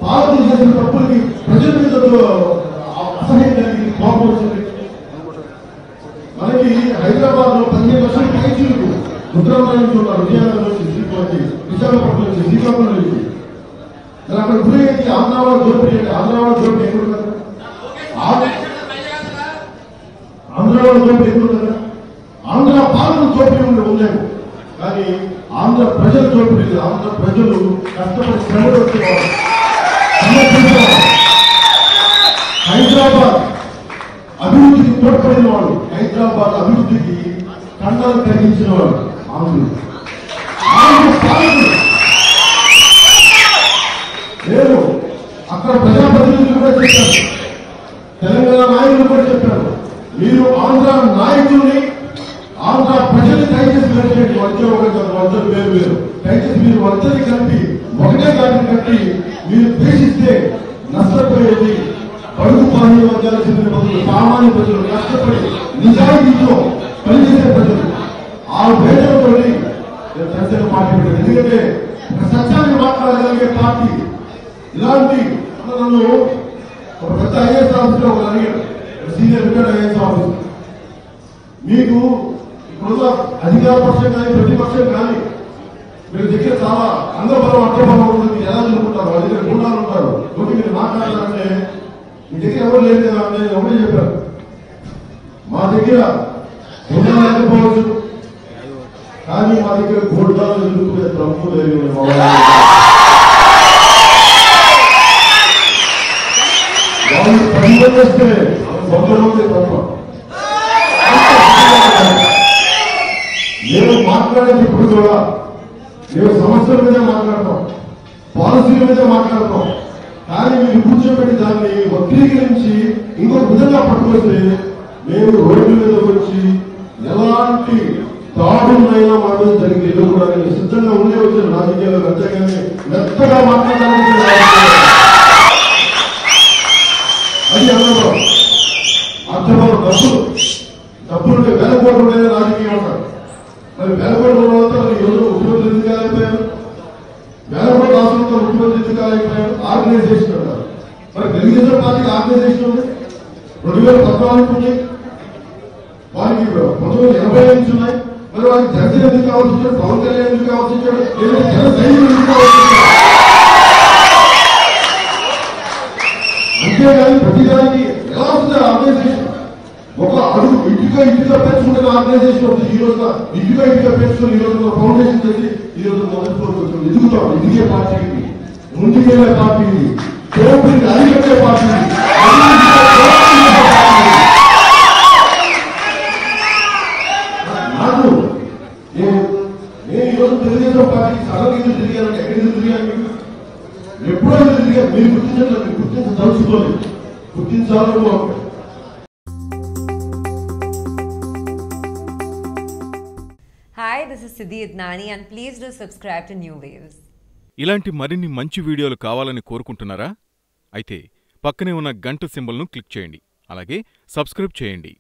పాలకులు చేసిన తప్పులకి ప్రజల మీద అసహ్యం కలిగి కోపం వచ్చింది మనకి హైదరాబాద్ లో పదిహేను లక్షల పైచీలకు రుద్రమల నుంచి ఉన్నారు విజయనగరం నుంచి శ్రీకాకుళం విశాఖపట్నం నుంచి శ్రీకాకుళం నుంచి మరి అక్కడ గురయ్యేది ఆంధ్ర వాళ్ళు దోపిడీ అంటే ఆంధ్ర వాళ్ళు దోపిడీ ఎక్కడ ఉన్నారు ఆ- ఆంధ్ర వాళ్ళు దోపిడీ ఎక్కడ ఉన్నారు ఆంధ్ర పాలన దోపిడీ ఉండి ఉండలేము కానీ ఆంధ్ర ప్రజల దోపిడీ లేదు ఆంధ్ర ప్రజలు కష్టపడి శ్రమ వచ్చేవారు సమర్పించేవారు. హైదరాబాద్ అభివృద్ధికి తోడ్పడిన వాడు హైదరాబాద్ అభివృద్ధికి కండలు కలిగించిన వాడు ఆంధ్రుడు ఆంధ్ర పాలకుడు నేను అక్కడ ప్రజాప్రతినిధులు కూడా చెప్పారు తెలంగాణ నాయకులు కూడా చెప్పారు మీరు ఆంధ్ర నాయకుల్ని ఆంధ్ర ప్రజలు దయచేసి కలిపేయండి వచ్చే ఒక వచ్చే వేరు వేరు దయచేసి మీరు వచ్చని కలిపి ఒకటే దాన్ని కట్టి మీరు ద్వేషిస్తే నష్టపోయేది పడుగు పానీ వర్గాల చెందిన ప్రజలు సామాన్య ప్రజలు కష్టపడి నిజాయితీతో పనిచేసే ప్రజలు ఆ వేదనతో జనసేన పార్టీ పెట్టారు ఎందుకంటే ఒక సత్యాన్ని మాట్లాడగలిగే పార్టీ ఇలాంటి నన్ను ఒక పెద్ద ఐఏఎస్ ఆఫీసర్ ఒక అడిగాడు ఒక సీనియర్ రిటైర్డ్ ఐఏఎస్ ఆఫీసర్ మీకు ఇప్పుడున్న అధికార పక్షం కానీ ప్రతిపక్షం కానీ మీరు దగ్గర చాలా అంగబలం అడ్డబలం ఉంటుంది మీరు ఎలా చదువుకుంటారు వాళ్ళ దగ్గర గుండాలు ఉంటారు ఒకటి మీరు మాట్లాడాలంటే మీ దగ్గర ఎవరు లేదు కదా అని నేను ఒకటే చెప్పాను మా దగ్గర గుండాలు లేకపోవచ్చు కానీ మా దగ్గర గుండాలు ఎదుర్కొనే తప్పు లేదు మా వాళ్ళ. వాళ్ళు పది మంది వస్తే వంద మంది తప్ప నేను మాట్లాడేటప్పుడు కూడా నేను సమస్యల మీద మాట్లాడతాం పాలసీల మీద మాట్లాడతాం కానీ మీరు కూర్చోబెట్టి దాన్ని వక్రీకరించి ఇంకొక విధంగా పట్టుకొస్తే మేము రోడ్డు మీద వచ్చి ఎలాంటి దాడులైనా మా మీద జరిగి ఎదుర్కోవడానికి సిద్ధంగా ఉండే వచ్చిన రాజకీయాల్లో అంతేగాని మెత్తగా మాట్లాడడానికి రాజకీయాలు. అది అర్థం అర్థమవును డబ్బులు డబ్బులుంటే వేల కోట్లు ఉండేది రాజకీయం అంటారు మరి వేల కోట్లు ఉన్న వాళ్ళతో మరి ఈరోజు ముఖ్యమంత్రి ఎందుకు కాలేకపోయారు వేల కోట్ల ఆస్తులతో ముఖ్యమంత్రి ఎందుకు కాలేకపోయారు ఆర్గనైజేషన్ అంటారు మరి తెలుగుదేశం పార్టీకి ఆర్గనైజేషన్ ఉంది రెండు వేల పద్నాలుగు ఉంది వారికి పంతొమ్మిది ఎనభై నుంచి ఉన్నాయి మరి వారికి జనసేన ఎందుకు కావాల్సి వచ్చాడు పవన్ కళ్యాణ్ ఎందుకు కావాల్సి వచ్చాడు లేదంటే జన సైనికులు ఎందుకు కావాల్సి వచ్చాడు అంతేగాని ప్రతిదానికి ఎలా వస్తుంది ఆ ఆర్గనైజేషన్ ఒక అడుగు ఇంటిగా ఇంటిగా పెంచుకుంటున్న ఆర్గనైజేషన్ వస్తుంది ఈ రోజున ఇంటిగా ఇంటిగా పెంచుకుని ఈ రోజున ఫౌండేషన్ చేసి ఈ రోజు మొదటి ఫ్లోర్కి వచ్చింది ఎదుగుతాం ఎదిగే పార్టీ ఇది ముందుకెళ్లే పార్టీ ఇది దోపిడిని అరికట్టే పార్టీ ఇది అభివృద్ధిలో దోపిడీ చేసే పార్టీ ఇది. నాకు నేను నేను ఈ రోజు తెలుగుదేశం పార్టీకి సడన్ ఎందుకు తిరిగానంటే ఎక్కడి నుంచి తిరిగాను మీకు? ఎప్పుడో ఎందుకు తిరిగాను మీరు గుర్తించండి మీరు గుర్తించదలుచుకోలేదు గుర్తించాలని కోరుకుంటున్నాను. Hi, this is Siddhi Idnani, and please do subscribe to New Waves. ఇలాంటి మరిన్ని మంచి వీడియోలు కావాలని కోరుకుంటున్నారా అయితే పక్కనే ఉన్న గంట సింబల్ను క్లిక్ చేయండి అలాగే సబ్స్క్రైబ్ చేయండి